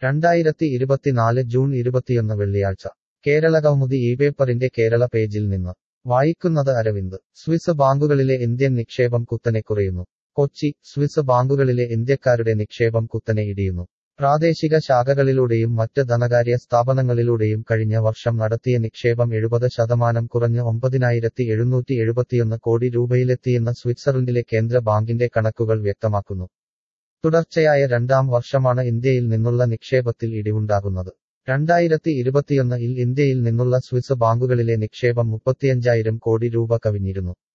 രണ്ടായിരത്തി ഇരുപത്തിനാല് ജൂൺ ഇരുപത്തിയൊന്ന് വെള്ളിയാഴ്ച കേരള കൗമുദി ഈ പേപ്പറിന്റെ കേരള പേജിൽ നിന്ന് വായിക്കുന്നത് അരവിന്ദ് സ്വിസ് ബാങ്കുകളിലെ ഇന്ത്യൻ നിക്ഷേപം കുത്തനെ കുറയുന്നു കൊച്ചി സ്വിസ് ബാങ്കുകളിലെ ഇന്ത്യക്കാരുടെ നിക്ഷേപം കുത്തനെ ഇടിയുന്നു പ്രാദേശിക ശാഖകളിലൂടെയും മറ്റ് ധനകാര്യ സ്ഥാപനങ്ങളിലൂടെയും കഴിഞ്ഞ വർഷം നടത്തിയ നിക്ഷേപം എഴുപത് ശതമാനം കുറഞ്ഞ് ഒമ്പതിനായിരത്തി എഴുന്നൂറ്റി എഴുപത്തിയൊന്ന് കോടി രൂപയിലെത്തിയെന്ന് സ്വിറ്റ്സർലൻഡിലെ കേന്ദ്ര ബാങ്കിന്റെ കണക്കുകൾ വ്യക്തമാക്കുന്നു തുടർച്ചയായ രണ്ടാം വർഷമാണ് ഇന്ത്യയിൽ നിന്നുള്ള നിക്ഷേപത്തിൽ ഇടിവുണ്ടാകുന്നത് രണ്ടായിരത്തി ഇരുപത്തിയൊന്ന് ഇൽ ഇന്ത്യയിൽ നിന്നുള്ള സ്വിസ് ബാങ്കുകളിലെ നിക്ഷേപം മുപ്പത്തിയഞ്ചായിരം കോടി രൂപ കവിഞ്ഞിരുന്നു